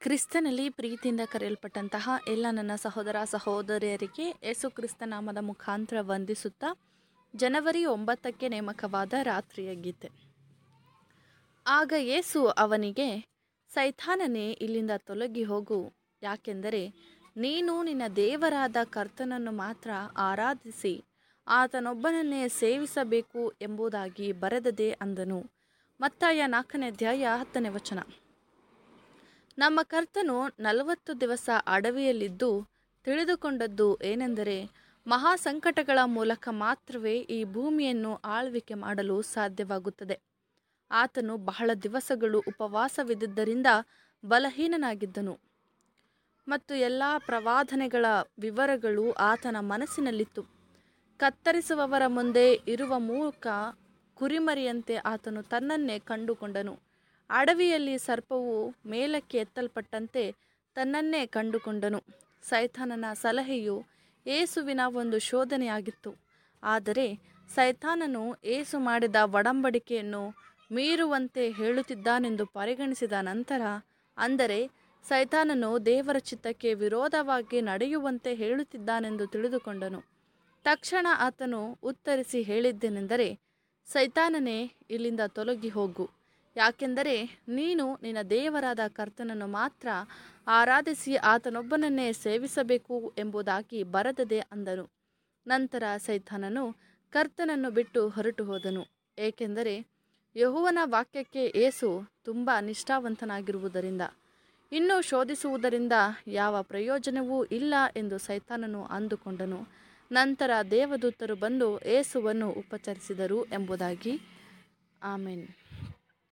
ಕ್ರಿಸ್ತನಲ್ಲಿ ಪ್ರೀತಿಯಿಂದ ಕರೆಯಲ್ಪಟ್ಟಂತಹ ಎಲ್ಲ ನನ್ನ ಸಹೋದರ ಸಹೋದರಿಯರಿಗೆ ಯೇಸು ಕ್ರಿಸ್ತ ನಾಮದ ಮುಖಾಂತರ ವಂದಿಸುತ್ತಾ ಜನವರಿ ಒಂಬತ್ತಕ್ಕೆ ನೇಮಕವಾದ ರಾತ್ರಿಯ ಗೀತೆ ಆಗ ಯೇಸು ಅವನಿಗೆ ಸೈತಾನನೇ ಇಲ್ಲಿಂದ ತೊಲಗಿ ಹೋಗು ಯಾಕೆಂದರೆ ನೀನು ನಿನ್ನ ದೇವರಾದ ಕರ್ತನನ್ನು ಮಾತ್ರ ಆರಾಧಿಸಿ ಆತನೊಬ್ಬನನ್ನೇ ಸೇವಿಸಬೇಕು ಎಂಬುದಾಗಿ ಬರೆದದೆ ಅಂದನು ಮತ್ತಾಯ ನಾಲ್ಕನೇ ಅಧ್ಯಾಯ ಹತ್ತನೇ ವಚನ ನಮ್ಮ ಕರ್ತನು ನಲವತ್ತು ದಿವಸ ಅಡವಿಯಲ್ಲಿದ್ದು ತಿಳಿದುಕೊಂಡದ್ದು ಏನೆಂದರೆ ಮಹಾ ಸಂಕಟಗಳ ಮೂಲಕ ಮಾತ್ರವೇ ಈ ಭೂಮಿಯನ್ನು ಆಳ್ವಿಕೆ ಮಾಡಲು ಸಾಧ್ಯವಾಗುತ್ತದೆ ಆತನು ಬಹಳ ದಿವಸಗಳು ಉಪವಾಸವಿದ್ದುದರಿಂದ ಬಲಹೀನನಾಗಿದ್ದನು ಮತ್ತು ಎಲ್ಲ ಪ್ರವಾದನೆಗಳ ವಿವರಗಳು ಆತನ ಮನಸ್ಸಿನಲ್ಲಿತ್ತು ಕತ್ತರಿಸುವವರ ಮುಂದೆ ಇರುವ ಮೂಕ ಕುರಿಮರಿಯಂತೆ ಆತನು ತನ್ನನ್ನೇ ಕಂಡುಕೊಂಡನು ಅಡವಿಯಲ್ಲಿ ಸರ್ಪವು ಮೇಲಕ್ಕೆ ಎತ್ತಲ್ಪಟ್ಟಂತೆ ತನ್ನನ್ನೇ ಕಂಡುಕೊಂಡನು ಸೈತಾನನ ಸಲಹೆಯು ಏಸುವಿನ ಒಂದು ಶೋಧನೆಯಾಗಿತ್ತು ಆದರೆ ಸೈತಾನನು ಏಸು ಮಾಡಿದ ಒಡಂಬಡಿಕೆಯನ್ನು ಮೀರುವಂತೆ ಹೇಳುತ್ತಿದ್ದಾನೆಂದು ಪರಿಗಣಿಸಿದ ನಂತರ ಅಂದರೆ ಸೈತಾನನು ದೇವರ ಚಿತ್ತಕ್ಕೆ ವಿರೋಧವಾಗಿ ನಡೆಯುವಂತೆ ಹೇಳುತ್ತಿದ್ದಾನೆಂದು ತಿಳಿದುಕೊಂಡನು ತಕ್ಷಣ ಆತನು ಉತ್ತರಿಸಿ ಹೇಳಿದ್ದೇನೆಂದರೆ ಸೈತಾನನೇ ಇಲ್ಲಿಂದ ತೊಲಗಿ ಹೋಗು ಯಾಕೆಂದರೆ ನೀನು ನಿನ್ನ ದೇವರಾದ ಕರ್ತನನ್ನು ಮಾತ್ರ ಆರಾಧಿಸಿ ಆತನೊಬ್ಬನನ್ನೇ ಸೇವಿಸಬೇಕು ಎಂಬುದಾಗಿ ಬರೆದದೆ ಅಂದನು ನಂತರ ಸೈತಾನನು ಕರ್ತನನ್ನು ಬಿಟ್ಟು ಹೊರಟು ಹೋದನು ಏಕೆಂದರೆ ಯಹುವನ ವಾಕ್ಯಕ್ಕೆ ಏಸು ತುಂಬ ನಿಷ್ಠಾವಂತನಾಗಿರುವುದರಿಂದ ಇನ್ನೂ ಶೋಧಿಸುವುದರಿಂದ ಯಾವ ಪ್ರಯೋಜನವೂ ಇಲ್ಲ ಎಂದು ಸೈತಾನನು ಅಂದುಕೊಂಡನು ನಂತರ ದೇವದೂತರು ಬಂದು ಏಸುವನ್ನು ಉಪಚರಿಸಿದರು ಎಂಬುದಾಗಿ ಆಮೇನ್